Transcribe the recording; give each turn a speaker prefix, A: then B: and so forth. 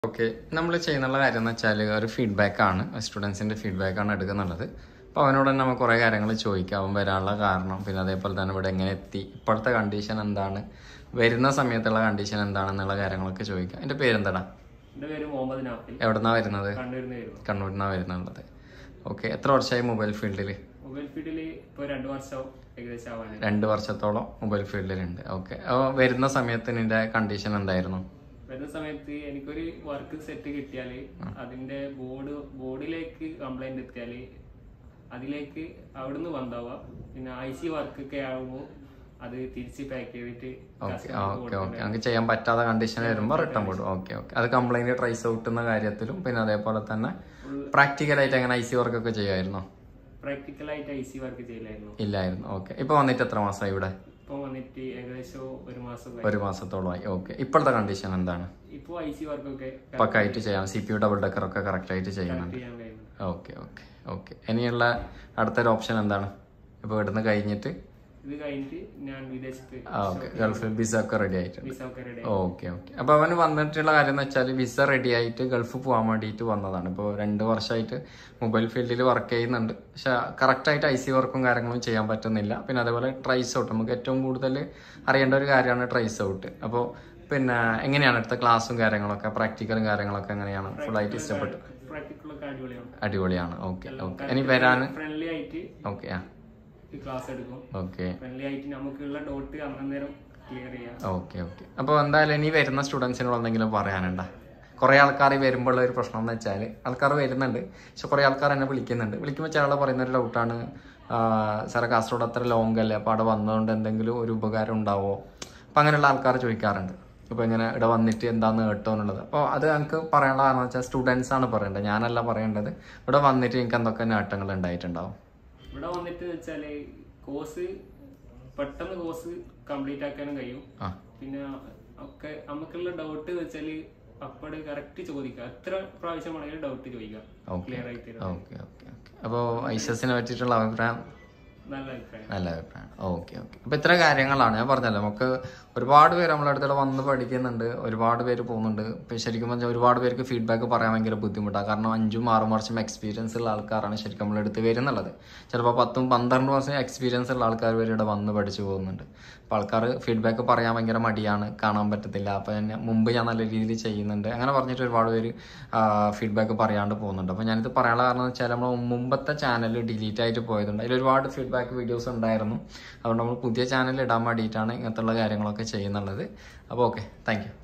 A: Okay നമ്മൾ ചെയ്യുന്നുള്ള കാര്യം എന്ന് വെച്ചാൽ ഒരു ഫീഡ്ബാക്ക് ആണ് സ്റ്റുഡൻസിൻ്റെ ഫീഡ്ബാക്ക് ആണ് എടുക്കുന്നുള്ളത് അപ്പോൾ അവനോട് തന്നെ നമുക്ക് കുറേ കാര്യങ്ങൾ ചോദിക്കാം അവൻ വരാനുള്ള കാരണം പിന്നെ അതേപോലെ തന്നെ ഇവിടെ എങ്ങനെ എത്തി ഇപ്പോഴത്തെ കണ്ടീഷൻ എന്താണ് വരുന്ന സമയത്തുള്ള കണ്ടീഷൻ എന്താണെന്നുള്ള കാര്യങ്ങളൊക്കെ ചോദിക്കാം എൻ്റെ പേരെന്താടാ
B: എന്റെ പേര് മുഹമ്മദ് നാഫിൽ
A: എവിടുന്നാ വരുന്നത്
B: കണ്ണൂരിന്ന് വരുന്നു
A: കണ്ണൂരിൽ നിന്നാണ് വരുന്നുള്ളത് ഓക്കെ എത്ര വർഷമായി മൊബൈൽ ഫീൽഡിൽ
B: മൊബൈൽ ഫീൽഡിൽ ഇപ്പോൾ രണ്ട് വർഷം ഏകദേശം ആവാനായി
A: രണ്ട് വർഷത്തോളം മൊബൈൽ ഫീൽഡിലുണ്ട് ഓക്കെ അപ്പോൾ വരുന്ന സമയത്ത് നിൻ്റെ കണ്ടീഷൻ എന്തായിരുന്നു
B: വരുന്ന സമയത്ത് എനിക്കൊരു വർക്ക് സെറ്റ് കിട്ടിയാൽ അതിന്റെ ബോർഡ് ബോർഡിലേക്ക് കംപ്ലൈന്റ് എത്തിയാൽ അതിലേക്ക് അവിടുന്ന് വന്നാവുക പിന്നെ ഐ സി വർക്ക് ഒക്കെ ആകുമ്പോൾ അത് തിരിച്ച് പാക്ക് ചെയ്തിട്ട്
A: ഓക്കെ ഓക്കെ ഓക്കെ നമുക്ക് ചെയ്യാൻ പറ്റാത്ത കണ്ടീഷൻ വരുമ്പോൾ റിട്ടേൺ കൊടുക്കും ഓക്കെ ഓക്കെ അത് കംപ്ലൈന്റ് ട്രൈസ് ഔട്ട് എന്ന കാര്യത്തിലും പിന്നെ അതേപോലെ തന്നെ പ്രാക്ടിക്കലായിട്ട് അങ്ങനെ ഐ സി വർക്ക് ഒക്കെ ചെയ്യുമായിരുന്നോ
B: പ്രാക്ടിക്കലായിട്ട് ഐ സി വർക്ക് ചെയ്യില്ലായിരുന്നു
A: ഇല്ലായിരുന്നു ഓക്കെ ഇപ്പൊ വന്നിട്ട് എത്ര മാസമായി ഇവിടെ
B: ഇപ്പോൾ വന്നിട്ട് ഏകദേശം ഒരു മാസം
A: ഒരു മാസത്തോളമായി ഓക്കെ ഇപ്പോഴത്തെ കണ്ടീഷൻ എന്താണ്
B: ഇപ്പോൾ ഐ സി വർക്കൊക്കെ
A: പക്കായിട്ട് ചെയ്യാം C P U double decker ഒക്കെ കറക്റ്റ് ആയിട്ട് ചെയ്യുന്നുണ്ട്
B: ചെയ്യാൻ കഴിയുന്നു
A: ഓക്കെ ഓക്കെ ഓക്കെ ഇനിയുള്ള അടുത്തൊരു ഓപ്ഷൻ എന്താണ് ഇപ്പോൾ ഇവിടുന്ന് കഴിഞ്ഞിട്ട്
B: ഇത് കഴിഞ്ഞിട്ട് ഞാൻ വിദേശത്ത്
A: ആ ഓക്കെ ഗൾഫിൽ വിസ ഒക്കെ റെഡി ആയിട്ടുണ്ട്
B: വിസ ഒക്കെ ready
A: ഓക്കെ ഓക്കെ അപ്പൊ അവന് വന്നിട്ടുള്ള കാര്യം എന്ന് വെച്ചാൽ വിസ റെഡി ആയിട്ട് ഗൾഫ് പോകാൻ വേണ്ടിയിട്ട് വന്നതാണ് ഇപ്പോൾ രണ്ട് വർഷമായിട്ട് മൊബൈൽ ഫീൽഡിൽ വർക്ക് ചെയ്യുന്നുണ്ട് പക്ഷെ കറക്റ്റായിട്ട് ഐ സി വർക്കും കാര്യങ്ങളും ചെയ്യാൻ പറ്റുന്നില്ല പിന്നെ അതേപോലെ ട്രൈസ് ഔട്ട് നമുക്ക് ഏറ്റവും കൂടുതൽ അറിയേണ്ട ഒരു കാര്യമാണ് ട്രൈസ് ഔട്ട് അപ്പോൾ പിന്നെ എങ്ങനെയാണ് അടുത്ത ക്ലാസ്സും കാര്യങ്ങളൊക്കെ പ്രാക്ടിക്കലും കാര്യങ്ങളൊക്കെ എങ്ങനെയാണ് ഫുൾ ആയിട്ട് ഇഷ്ടപ്പെട്ടു
B: പ്രാക്ടിക്കലൊക്കെ അടിപൊളിയാണ്
A: അടിപൊളിയാണ് ഓക്കെ ഓക്കെ ഇനി വരാൻ
B: ഫ്രണ്ട്ലി ആയിട്ട്
A: ഓക്കെ ആ
B: ഈ ക്ലാസ് എടുക്കും
A: ഓക്കെ
B: ഫ്രണ്ട്ലി ആയിട്ട് നമുക്കുള്ള ഡൗട്ട് അന്നേരം ക്ലിയർ ചെയ്യാം
A: ഓക്കെ ഓക്കെ അപ്പോൾ എന്തായാലും ഇനി വരുന്ന സ്റ്റുഡൻസിനോട് എന്തെങ്കിലും പറയാനുണ്ടോ കുറേ ആൾക്കാർ വരുമ്പോൾ ഒരു പ്രശ്നം എന്ന് വെച്ചാൽ ആൾക്കാർ വരുന്നുണ്ട് പക്ഷെ കുറേ ആൾക്കാർ എന്നെ വിളിക്കുന്നുണ്ട് വിളിക്കുമ്പോൾ ചില പറയുന്ന ഒരു ഡൗട്ടാണ് സാറേ കാസർഗോഡ് അത്ര ലോങ് അല്ലേ അപ്പോൾ അവിടെ വന്നതുകൊണ്ട് എന്തെങ്കിലും ഒരു ഉപകാരം ഉണ്ടാവോ അപ്പം അങ്ങനെയുള്ള ആൾക്കാർ ചോദിക്കാറുണ്ട് ഇപ്പോൾ ഇങ്ങനെ ഇവിടെ വന്നിട്ട് എന്താന്ന് കേട്ടോ എന്നുള്ളത് അപ്പോൾ അത് എനിക്ക് പറയാനുള്ള കാരണം വെച്ചാൽ സ്റ്റുഡൻസ് ആണ് പറയേണ്ടത് ഞാനല്ല പറയേണ്ടത് ഇവിടെ വന്നിട്ട് എനിക്ക് എന്തൊക്കെ നേട്ടങ്ങൾ ഉണ്ടായിട്ടുണ്ടാവും
B: ഇവിടെ വന്നിട്ട് വെച്ചാല് കോഴ്സ് പെട്ടെന്ന് കോഴ്സ് കംപ്ലീറ്റ് ആക്കാനും കഴിയും
A: ആ
B: പിന്നെ ഒക്കെ നമുക്കുള്ള ഡൗട്ട് വെച്ചാല് അപ്പട് കറക്റ്റ് ചോദിക്കുക എത്ര പ്രാവശ്യം വേണമെങ്കിലും ഡൗട്ട് ചോദിക്കാം
A: ഓക്കെ
B: ക്ലിയർ ആയിട്ട് തരും.
A: ഓക്കെ ഓക്കെ ഓക്കെ അപ്പോൾ ഐസസിനെ പറ്റിയിട്ടുള്ള അഭിപ്രായം
B: നല്ല അഭിപ്രായം
A: നല്ല അഭിപ്രായം ഓക്കെ ഓക്കെ അപ്പൊ ഇത്ര കാര്യങ്ങളാണ് ഞാൻ പറഞ്ഞല്ലോ നമുക്ക് ഒരുപാട് പേര് നമ്മളെ അടുത്തുള്ള വന്ന് പഠിക്കുന്നുണ്ട് ഒരുപാട് പേര് പോകുന്നുണ്ട് ഇപ്പൊ ശരിക്കും പറഞ്ഞാൽ ഒരുപാട് പേർക്ക് ഫീഡ്ബാക്ക് പറയാൻ ഭയങ്കര ബുദ്ധിമുട്ടാണ് കാരണം അഞ്ചും ആറും വർഷം എക്സ്പീരിയൻസ് ഉള്ള ആൾക്കാരാണ് ശരിക്കും നമ്മളെ അടുത്ത് വരുന്നുള്ളത് ചിലപ്പോൾ പത്തും പന്ത്രണ്ട് വർഷം എക്സ്പീരിയൻസ് ഉള്ള ആൾക്കാർ വരെ ഇവിടെ വന്ന് പഠിച്ചു പോകുന്നുണ്ട് അപ്പോൾ ആൾക്കാർ ഫീഡ്ബാക്ക് പറയാൻ ഭയങ്കര മടിയാണ് കാണാൻ പറ്റത്തില്ല അപ്പോൾ ഞാൻ മുമ്പ് ഞാൻ നല്ല രീതിയിൽ ചെയ്യുന്നുണ്ട് അങ്ങനെ പറഞ്ഞിട്ട് ഒരുപാട് പേര് ഫീഡ്ബാക്ക് പറയാണ്ട് പോകുന്നുണ്ട് അപ്പോൾ ഞാനിത് പറയാനുള്ള കാരണം എന്ന് വെച്ചാൽ നമ്മൾ മുമ്പത്തെ ചാനൽ ഡിലീറ്റ് ആയിട്ട് പോയതുകൊണ്ട് അതിൽ ഒരുപാട് ഫീഡ്ബാക്ക് വീഡിയോസ് ഉണ്ടായിരുന്നു അതുകൊണ്ട് നമ്മൾ പുതിയ ചാനൽ ഇടാൻ വേണ്ടിയിട്ടാണ് ഇങ്ങനത്തുള്ള കാര്യങ്ങളൊക്കെ ചെയ്യുന്നുള്ളത് അപ്പോൾ ഓക്കെ താങ്ക് യു